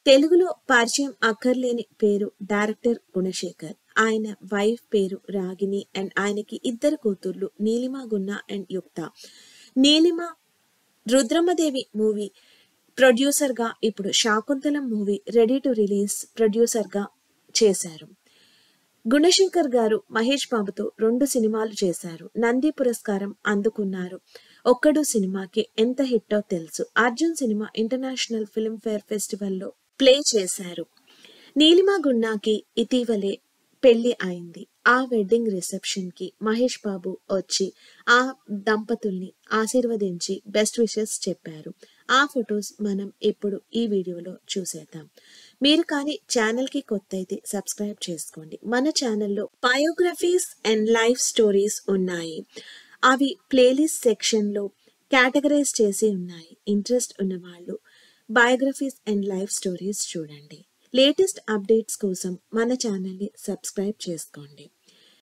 తెలుగులో పరిచయం అక్కర్లేని పేరు డైరెక్టర్ గుణశేఖర్ ఆయన వైఫ్ పేరు రాగిని అండ్ ఆయనకి ఇద్దరు కూతుర్లు నీలిమ గున్న అండ్ యుక్త నీలిమ రుద్రమదేవి మూవీ ప్రొడ్యూసర్ గా ఇప్పుడు Shaakuntalam movie ready to release producer గా చేశారు గుణశంకర్ గారు మహేష్ బాబుతో రెండు సినిమాలు చేశారు నంది పురస్కారం అందుకున్నారు ఒక్కడు సినిమాకి ఎంత హిట్టో తెలుసు అర్జున్ సినిమా ఇంటర్నేషనల్ ఫిల్మ్ ఫేర్ ఫెస్టివల్లో ప్లే చేశారు నీలిమ గున్నాకి ఇటీవలే పెళ్లి అయింది ఆ వెడ్డింగ్ రిసెప్షన్ కి మహేష్ బాబు వచ్చి ఆ దంపతుల్ని ఆశీర్వదించి బెస్ట్ విషెస్ చెప్పారు ఆ ఫొటోస్ మనం ఇప్పుడు ఈ వీడియోలో చూసేద్దాం మీరు కానీ ఛానల్ కి కొత్త అయితే సబ్స్క్రైబ్ చేసుకోండి మన ఛానల్లో బయోగ్రఫీస్ అండ్ లైఫ్ స్టోరీస్ ఉన్నాయి అవి ప్లేలిస్ట్ సెక్షన్లో కేటగరైజ్ చేసి ఉన్నాయి ఇంట్రెస్ట్ ఉన్నవాళ్ళు బయోగ్రఫీస్ అండ్ లైఫ్ స్టోరీస్ చూడండి లేటెస్ట్ అప్డేట్స్ కోసం మన ఛానల్ని సబ్స్క్రైబ్ చేసుకోండి